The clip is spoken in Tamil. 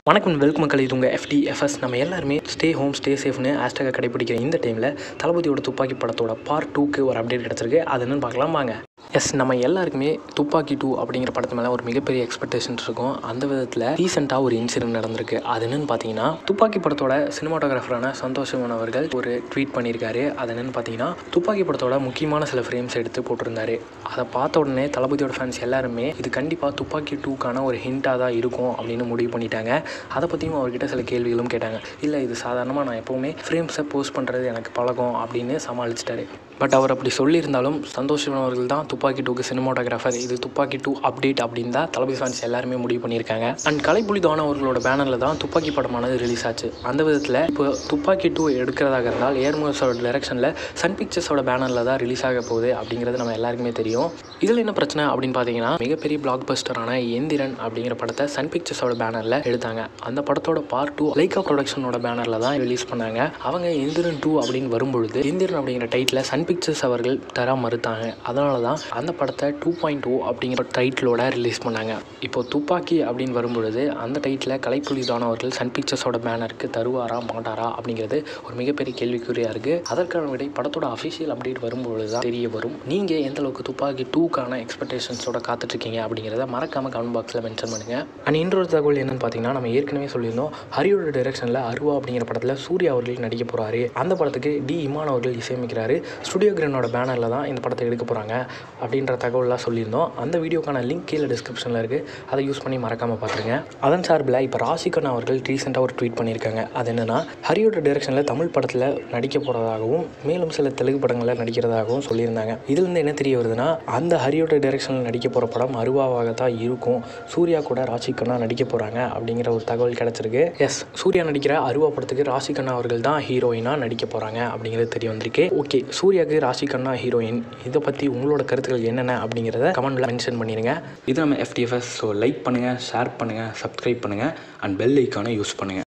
வணக்கம் வெல்கம் மக்கள் இது உங்கள் எஃப்டி எஃப்எஸ் நம்ம எல்லாருமே ஸ்டே ஹோம் ஸ்டே சேஃப்னு ஹேஷ்டாக கடைபிடிக்கிற இந்த டைமில் தளபதியோட துப்பாக்கி படத்தோட பார்ட் டூக்கு ஒரு அப்டேட் கிடச்சிருக்கு அது என்னன்னு பார்க்கலாம் வாங்க எஸ் நம்ம எல்லாருக்குமே துப்பாக்கி டூ அப்படிங்கிற படத்து மேலே ஒரு மிகப்பெரிய எக்ஸ்பெக்டேஷன்ஸ் இருக்கும் அந்த விதத்தில் ரீசெண்டாக ஒரு இன்சிடென்ட் நடந்திருக்கு அது என்னன்னு பார்த்தீங்கன்னா துப்பாக்கி படத்தோட சினிமாட்டோகிராஃபரான சந்தோஷவன் அவர்கள் ஒரு ட்வீட் பண்ணியிருக்காரு அது என்னன்னு பார்த்தீங்கன்னா துப்பாக்கி படத்தோட முக்கியமான சில ஃப்ரேம்ஸ் எடுத்து போட்டிருந்தாரு அதை பார்த்த உடனே தளபதியோட ஃபேன்ஸ் எல்லாருமே இது கண்டிப்பாக துப்பாக்கி டூக்கான ஒரு ஹிண்ட்டாக தான் இருக்கும் அப்படின்னு முடிவு பண்ணிட்டாங்க அதை பற்றியும் அவர்கிட்ட சில கேள்விகளும் கேட்டாங்க இல்லை இது சாதாரணமாக நான் எப்போவுமே ஃப்ரேம்ஸை போஸ்ட் பண்ணுறது எனக்கு பழக்கம் அப்படின்னு சமாளிச்சிட்டாரு பட் அவர் அப்படி சொல்லியிருந்தாலும் சந்தோஷம் அவர்கள் தான் துப்பாக்கி டூக்கு சினிமாட்டோகிராஃபர் இது துப்பாக்கி டூ அப்டேட் அப்படின்னு தான் தளபதி ஃபேன்ஸ் எல்லாருமே முடிவு பண்ணியிருக்காங்க அண்ட் கலைப்புலி தான அவர்களோட பேனரில் தான் துப்பாக்கி படமானது ரிலீஸ் ஆச்சு அந்த விதத்தில் இப்போ துப்பாக்கி டூ எடுக்கிறதாக இருந்தால் ஏர்மோஸோட டைரக்ஷனில் சன் பிக்சர்ஸோட பேனரில் தான் ரிலீஸ் ஆக போகுது அப்படிங்கிறது நம்ம எல்லாருக்குமே தெரியும் இதில் என்ன பிரச்சனை அப்படின்னு பார்த்தீங்கன்னா மிகப்பெரிய பிளாக் பஸ்டரான எந்திரன் அப்படிங்கிற படத்தை சன் பிக்சர்ஸோட பேனரில் எடுத்தாங்க அந்த படத்தோட பார்ட் டூ லைக்கா ப்ரொடக்ஷனோட பேனரில் தான் ரிலீஸ் பண்ணாங்க அவங்க எந்திரன் டூ அப்படின்னு வரும்பொழுது எந்திரன் அப்படிங்கிற டைட்டில் சன் பிக்சர்ஸ் அவர்கள் தர மறுத்தாங்க அதனால தான் அந்த படத்தை டூ பாயிண்ட் டூ அப்படிங்கிற டைட்டிலோட ரிலீஸ் பண்ணாங்க இப்போ துப்பாக்கி அப்படின்னு வரும்பொழுது அந்த டைட்டில் கலைப்புலி தான அவர்கள் சன் பிக்சர்ஸோட பேனருக்கு தருவாரா மாட்டாரா அப்படிங்கிறது ஒரு மிகப்பெரிய கேள்விக்குறியாக இருக்குது அதற்கான விடை படத்தோட அஃபிஷியல் அப்டேட் வரும்பொழுது தான் தெரிய வரும் நீங்கள் எந்த அளவுக்கு துப்பாக்கி டூக்கான எக்ஸ்பெக்டேஷன்ஸோட காத்துட்ருக்கீங்க அப்படிங்கிறத மறக்காமல் கமெண்ட் பாக்ஸில் மென்ஷன் பண்ணுங்கள் அண்ட் இன்னொரு தகவல் என்னன்னு பார்த்தீங்கன்னா நம்ம ஏற்கனவே சொல்லியிருந்தோம் ஹரியோட டைரக்ஷனில் அருவா அப்படிங்கிற படத்தில் சூர்யா அவர்கள் நடிக்க போகிறாரு அந்த படத்துக்கு டி இமான் அவர்கள் இசையமைக்கிறாரு ஸ்டுடியோ கிரனோட பேனரில் தான் இந்த படத்தை எடுக்க போகிறாங்க அப்படின்ற தகவலாம் சொல்லியிருந்தோம் அந்த வீடியோக்கான லிங்க் கீழே டிஸ்கிரிப்ஷனில் இருக்குது அதை யூஸ் பண்ணி மறக்காமல் பார்த்துருங்க அதன் சார்பில் இப்போ ராசிகண்ணா அவர்கள் ரீசெண்டாக ஒரு ட்வீட் பண்ணியிருக்காங்க அது என்னென்னா ஹரியோட டைரக்ஷனில் தமிழ் படத்தில் நடிக்க போகிறதாகவும் மேலும் சில தெலுங்கு படங்களில் நடிக்கிறதாகவும் சொல்லியிருந்தாங்க இதுலேருந்து என்ன தெரிய வருதுன்னா அந்த ஹரியோட டைரக்ஷனில் நடிக்க போகிற படம் அருவாவாக தான் இருக்கும் சூர்யா கூட ராசிகண்ணா நடிக்க போகிறாங்க அப்படிங்கிற ஒரு தகவல் கிடச்சிருக்கு எஸ் சூர்யா நடிக்கிற அருவா படத்துக்கு ராசிகண்ணா அவர்கள் தான் ஹீரோயினாக நடிக்க போகிறாங்க அப்படிங்கிறது தெரிய வந்திருக்கு ஓகே சூர்யாவுக்கு ராசிகண்ணா ஹீரோயின் இதை பற்றி உங்களோட கருத்துக்கள் என்னென்ன அப்படிங்கிறத கமெண்ட்டில் மென்ஷன் பண்ணிடுங்க இது நம்ம எஃப்டிஎஃப்எஸ் ஸோ லைக் பண்ணுங்கள் ஷேர் பண்ணுங்கள் சப்ஸ்கிரைப் பண்ணுங்கள் அண்ட் பெல் ஐக்கானை யூஸ் பண்ணுங்கள்